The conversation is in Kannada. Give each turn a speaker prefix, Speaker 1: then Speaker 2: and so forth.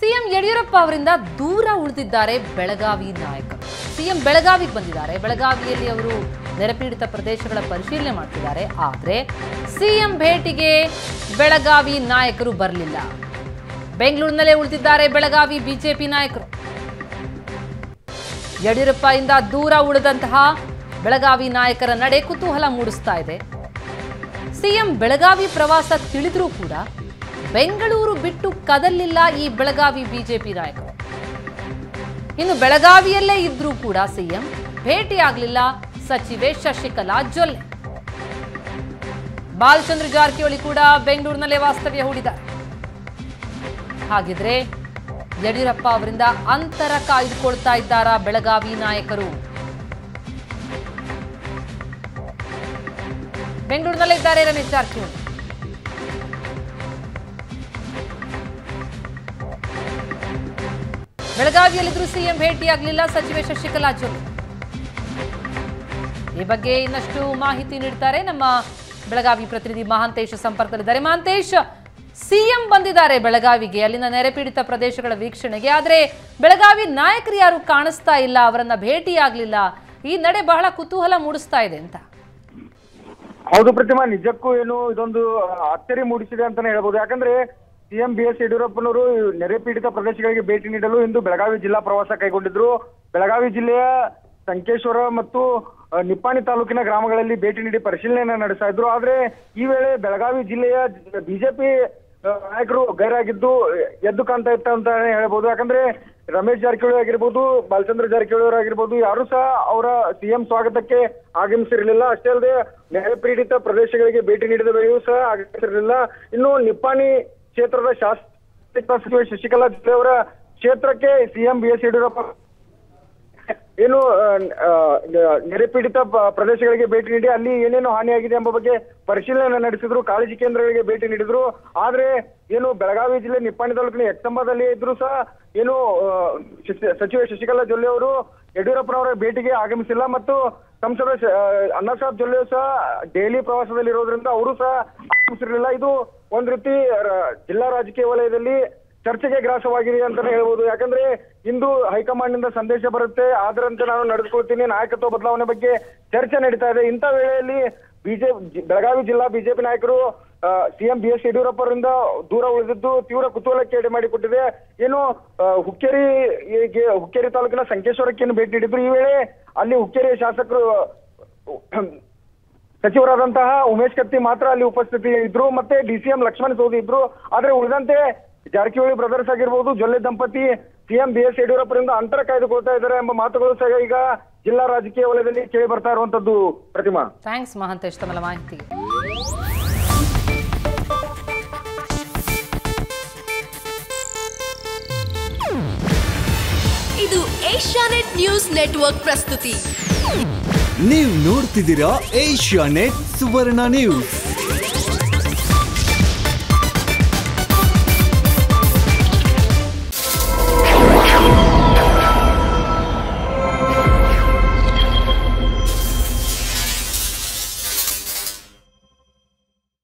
Speaker 1: ಸಿಎಂ ಯಡಿಯೂರಪ್ಪ ಅವರಿಂದ ದೂರ ಉಳಿದಿದ್ದಾರೆ ಬೆಳಗಾವಿ ನಾಯಕರು ಸಿಎಂ ಬೆಳಗಾವಿಗೆ ಬಂದಿದ್ದಾರೆ ಬೆಳಗಾವಿಯಲ್ಲಿ ಅವರು ನೆರೆಪೀಡಿತ ಪ್ರದೇಶಗಳ ಪರಿಶೀಲನೆ ಮಾಡ್ತಿದ್ದಾರೆ ಆದರೆ ಸಿಎಂ ಭೇಟಿಗೆ ಬೆಳಗಾವಿ ನಾಯಕರು ಬರಲಿಲ್ಲ ಬೆಂಗಳೂರಿನಲ್ಲೇ ಉಳಿದಿದ್ದಾರೆ ಬೆಳಗಾವಿ ಬಿಜೆಪಿ ನಾಯಕರು ಯಡಿಯೂರಪ್ಪ ಇಂದ ದೂರ ಉಳಿದಂತಹ ಬೆಳಗಾವಿ ನಾಯಕರ ನಡೆ ಕುತೂಹಲ ಮೂಡಿಸ್ತಾ ಇದೆ ಸಿಎಂ ಬೆಳಗಾವಿ ಪ್ರವಾಸ ತಿಳಿದ್ರೂ ಕೂಡ ಬೆಂಗಳೂರು ಬಿಟ್ಟು ಕದಲಿಲ್ಲ ಈ ಬೆಳಗಾವಿ ಬಿಜೆಪಿ ನಾಯಕರು ಇನ್ನು ಬೆಳಗಾವಿಯಲ್ಲೇ ಇದ್ರೂ ಕೂಡ ಸಿಎಂ ಭೇಟಿಯಾಗಲಿಲ್ಲ ಸಚಿವೆ ಶಶಿಕಲಾ ಜೊಲ್ಲೆ ಬಾಲಚಂದ್ರ ಜಾರಕಿಹೊಳಿ ಕೂಡ ಬೆಂಗಳೂರಿನಲ್ಲೇ ವಾಸ್ತವ್ಯ ಹೂಡಿದ್ದಾರೆ ಹಾಗಿದ್ರೆ ಯಡಿಯೂರಪ್ಪ ಅವರಿಂದ ಅಂತರ ಕಾಯ್ದುಕೊಳ್ತಾ ಇದ್ದಾರಾ ಬೆಳಗಾವಿ ನಾಯಕರು ಬೆಂಗಳೂರಿನಲ್ಲೇ ಇದ್ದಾರೆ ರಮೇಶ್ ಜಾರಕಿಹೊಳಿ ಬೆಳಗಾವಿಯಲ್ಲಿದ್ರೂ ಸಿಎಂ ಭೇಟಿಯಾಗಲಿಲ್ಲ ಸಚಿವೆ ಶಶಿಕಲಾ ಜೊಲ್ಲೆ ಈ ಬಗ್ಗೆ ಇನ್ನಷ್ಟು ಮಾಹಿತಿ ನೀಡ್ತಾರೆ ನಮ್ಮ ಬೆಳಗಾವಿ ಪ್ರತಿನಿಧಿ ಮಹಾಂತೇಶ್ ಸಂಪರ್ಕದಲ್ಲಿದ್ದಾರೆ ಮಹಾಂತೇಶ್ ಸಿಎಂ ಬಂದಿದ್ದಾರೆ ಬೆಳಗಾವಿಗೆ ಅಲ್ಲಿನ ನೆರೆಪೀಡಿತ ಪ್ರದೇಶಗಳ ವೀಕ್ಷಣೆಗೆ ಆದ್ರೆ ಬೆಳಗಾವಿ ನಾಯಕರು ಯಾರು ಕಾಣಿಸ್ತಾ ಇಲ್ಲ ಅವರನ್ನ ಭೇಟಿಯಾಗ್ಲಿಲ್ಲ ಈ ನಡೆ ಬಹಳ ಕುತೂಹಲ ಮೂಡಿಸ್ತಾ ಇದೆ ಅಂತ
Speaker 2: ಹೌದು ಪ್ರತಿಮಾ ನಿಜಕ್ಕೂ ಏನು ಇದೊಂದು ಅಚ್ಚರಿ ಮೂಡಿಸಿದೆ ಅಂತಾನೆ ಹೇಳ್ಬೋದು ಯಾಕಂದ್ರೆ ಸಿಎಂ ಬಿ ಎಸ್ ಯಡಿಯೂರಪ್ಪನವರು ನೆರೆ ಪೀಡಿತ ಪ್ರದೇಶಗಳಿಗೆ ಭೇಟಿ ನೀಡಲು ಇಂದು ಬೆಳಗಾವಿ ಜಿಲ್ಲಾ ಪ್ರವಾಸ ಕೈಗೊಂಡಿದ್ರು ಬೆಳಗಾವಿ ಜಿಲ್ಲೆಯ ಸಂಕೇಶ್ವರ ಮತ್ತು ಆ, ನಿಪ್ಪಾಣಿ ತಾಲೂಕಿನ ಗ್ರಾಮಗಳಲ್ಲಿ ಭೇಟಿ ನೀಡಿ ಪರಿಶೀಲನೆ ನಡೆಸ್ತಾ ಇದ್ರು ಆದ್ರೆ ಈ ವೇಳೆ ಬೆಳಗಾವಿ ಜಿಲ್ಲೆಯ ಬಿಜೆಪಿ ನಾಯಕರು ಗೈರಾಗಿದ್ದು ಎದ್ದು ಕಾಣ್ತಾ ಇತ್ತು ಅಂತ ಹೇಳ್ಬೋದು ಯಾಕಂದ್ರೆ ರಮೇಶ್ ಜಾರಕಿಹೊಳಿ ಆಗಿರ್ಬೋದು ಬಾಲಚಂದ್ರ ಜಾರಕಿಹೊಳಿ ಅವರು ಆಗಿರ್ಬೋದು ಯಾರು ಸಹ ಅವರ ಸಿಎಂ ಸ್ವಾಗತಕ್ಕೆ ಆಗಮಿಸಿರಲಿಲ್ಲ ಅಷ್ಟೇ ಅಲ್ಲದೆ ನೆರೆ ಪೀಡಿತ ಪ್ರದೇಶಗಳಿಗೆ ಭೇಟಿ ನೀಡಿದ ವೇಳೆಯೂ ಸಹ ಆಗಮಿಸಿರಲಿಲ್ಲ ಇನ್ನು ನಿಪ್ಪಾಣಿ ಕ್ಷೇತ್ರದ ಶಾಸಕ ಸಚಿವೆ ಶಶಿಕಲಾ ಜೊಲ್ಲೆ ಅವರ ಕ್ಷೇತ್ರಕ್ಕೆ ಸಿಎಂ ಬಿ ಎಸ್ ಯಡಿಯೂರಪ್ಪ ಏನು ಆ, ಆ, ನೆರೆ ಪೀಡಿತ ಪ- ಪ್ರದೇಶಗಳಿಗೆ ಭೇಟಿ ನೀಡಿ ಅಲ್ಲಿ ಏನೇನು ಹಾನಿಯಾಗಿದೆ ಎಂಬ ಬಗ್ಗೆ ಪರಿಶೀಲನೆ ನಡೆಸಿದ್ರು ಕಾಳಜಿ ಕೇಂದ್ರಗಳಿಗೆ ಭೇಟಿ ನೀಡಿದ್ರು ಆದ್ರೆ ಏನು ಬೆಳಗಾವಿ ಜಿಲ್ಲೆ ನಿಪ್ಪಾಣಿ ತಾಲೂಕಿನ ಎಕ್ಸಂಬದಲ್ಲಿ ಇದ್ರು ಸಹ ಏನು ಆ, ಶಶಿ- ಸಚಿವೆ ಶಶಿಕಲಾ ಜೊಲ್ಲೆ ಅವರು ಯಡಿಯೂರಪ್ಪನವರ ಭೇಟಿಗೆ ಆಗಮಿಸಿಲ್ಲ ಮತ್ತು ಸಂಸದ ಶ- ಆ, ಅಣ್ಣಾಸಾಬ್ ಜೊಲ್ಲೆ ಸಹ ದೆಹಲಿ ಪ್ರವಾಸದಲ್ಲಿ ಇರೋದ್ರಿಂದ ಅವರು ಸಹ ಆಗಮಿಸಿರಲಿಲ್ಲ ಇದು ಒಂದ್ ರೀತಿ ರ- ಜಿಲ್ಲಾ ರಾಜಕೀಯ ವಲಯದಲ್ಲಿ ಚರ್ಚೆಗೆ ಗ್ರಾಸವಾಗಿದೆ ಅಂತಾನೆ ಹೇಳ್ಬೋದು ಯಾಕಂದ್ರೆ ಇಂದು ಹೈಕಮಾಂಡ್ ನಿಂದ ಸಂದೇಶ ಬರುತ್ತೆ ಅದರಂತೆ ನಾನು ನಡೆದುಕೊಳ್ತೀನಿ ನಾಯಕತ್ವ ಬದಲಾವಣೆ ಬಗ್ಗೆ ಚರ್ಚೆ ನಡೀತಾ ಇದೆ ಇಂಥ ವೇಳೆಯಲ್ಲಿ ಬಿಜೆಪಿ ಬೆಳಗಾವಿ ಜಿಲ್ಲಾ ಬಿಜೆಪಿ ನಾಯಕರು ಸಿಎಂ ಬಿ ಎಸ್ ಯಡಿಯೂರಪ್ಪ ಅವರಿಂದ ದೂರ ಉಳಿದಿದ್ದು ತೀವ್ರ ಕುತೂಹಲಕ್ಕೆ ಎಡೆ ಮಾಡಿಕೊಟ್ಟಿದೆ ಏನು ಆ, ಹುಕ್ಕೇರಿ ಗೆ- ಹುಕ್ಕೇರಿ ತಾಲೂಕಿನ ಸಂಕೇಶ್ವರಕ್ಕೆ ಏನು ಭೇಟಿ ನೀಡಿದ್ರು ಈ ವೇಳೆ ಅಲ್ಲಿ ಹುಕ್ಕೇರಿಯ ಶಾಸಕರು ಸಚಿವರಾದಂತಹ ಉಮೇಶ್ ಕತ್ತಿ ಮಾತ್ರ ಅಲ್ಲಿ ಉಪಸ್ಥಿತಿ ಇದ್ರು ಮತ್ತೆ ಡಿಸಿಎಂ ಲಕ್ಷ್ಮಣ್ ಸೌದಿ ಇದ್ರು ಆದ್ರೆ ಉಳಿದಂತೆ ಜಾರಕಿಹೊಳಿ ಬ್ರದರ್ಸ್ ಆಗಿರ್ಬೋದು ಜೊಲ್ಲೆ ದಂಪತಿ ಸಿಎಂ ಬಿ ಎಸ್ ಯಡಿಯೂರಪ್ಪರಿಂದ ಅಂತರ ಕಾಯ್ದುಕೊಳ್ತಾ ಇದ್ದಾರೆ ಎಂಬ ಮಾತುಗಳು ಸಹ ಈಗ ಜಿಲ್ಲಾ ರಾಜಕೀಯ ವಲಯದಲ್ಲಿ ಕೇಳಿ ಬರ್ತಾ ಇರುವಂತದ್ದು ಪ್ರತಿಮಾ
Speaker 1: ಥ್ಯಾಂಕ್ಸ್ ಮಹಾಂತೇಶ್ ತಮ್ಮೆಲ್ಲ ಮಾಹಿತಿಗೆ
Speaker 3: ಇದು ಏಷ್ಯಾನೆಟ್ ನ್ಯೂಸ್ ನೆಟ್ವರ್ಕ್ ಪ್ರಸ್ತುತಿ
Speaker 4: ನೀವು ನೋಡ್ತಿದ್ದೀರಾ ಏಷ್ಯಾ ನೆಟ್ ಸುವರ್ಣ ನ್ಯೂಸ್